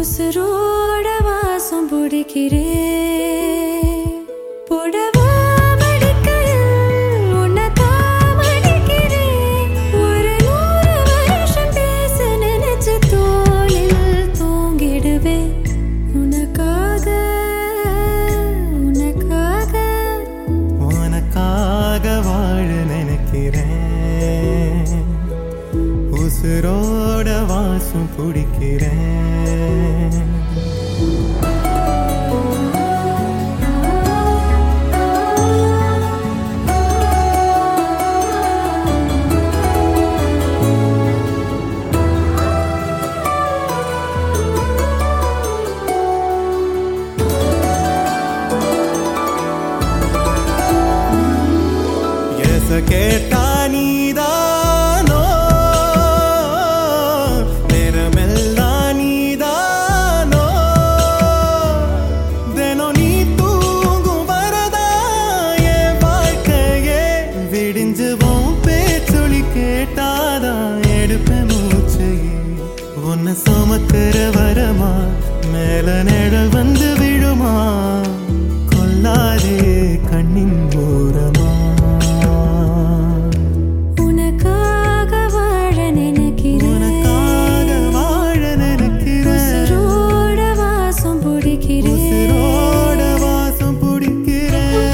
உசுரோட வாசம் பிடிக்கிறேன் புடவா மடிக்கையில் உன்னை காமடிக்கிறேன். ஒரு நூறு வருஷம் பேச நினைச்ச தோளில் தூங்கிடுவேன். உனக்காக, உனக்காக உனக்காக வாழ நினைக்கிறேன் உசுரோட வாசம் பிடிக்கிறேன் எச கேட்டா நீதானோ நேரமெல்லாம் நீதானோ தினம் நீ தூங்கும் வரதா என் வாழ்க்கையே விடிஞ்சுவோம் பேச்சொலி கேட்டாதான் எடுப்பேன் மூச்சையே உன்னை சுமக்கிற வரமா மேல நிழல் வந்து விழுமா கொல்லாதே கண்ணின் ஓரமா உனக்காக வாழ நினைக்கிறேன் உனக்காக வாழ நினைக்கிறேன் உசுரோட வாசம் பிடிக்கிறேன் உசிரோட வாசம் பிடிக்கிறேன்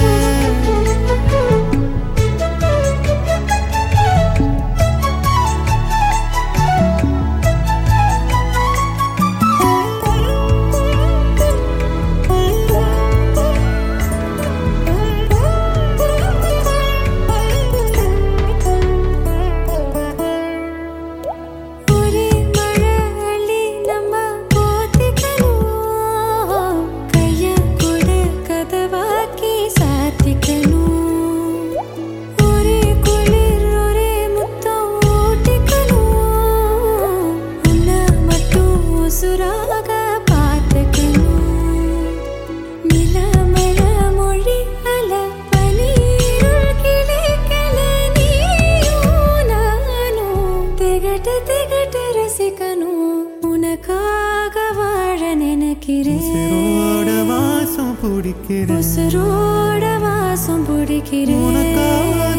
ஒரே மழை அள்ளி நம்ம போத்திக்கணும் கைய கூட கதவாக்கி சாத்திக்கணும் ஒரே குளிர் ஒரே முத்தம் ஓட்டிக்கணும் உன்னை மட்டும் உசுராக பார்த்துக்கணும் நிலமழ மொழி அல பனீருள் கிளைக்கல நீயும் நானும் திகட்ட திகட்ட ரசிக்கணும் உனக்காக வாழ நினைக்கிறேன் உசிரோட வாசம் பிடிக்கிறேன் உசுரோட வாசம் பிடிக்கிறேன் உனக்காக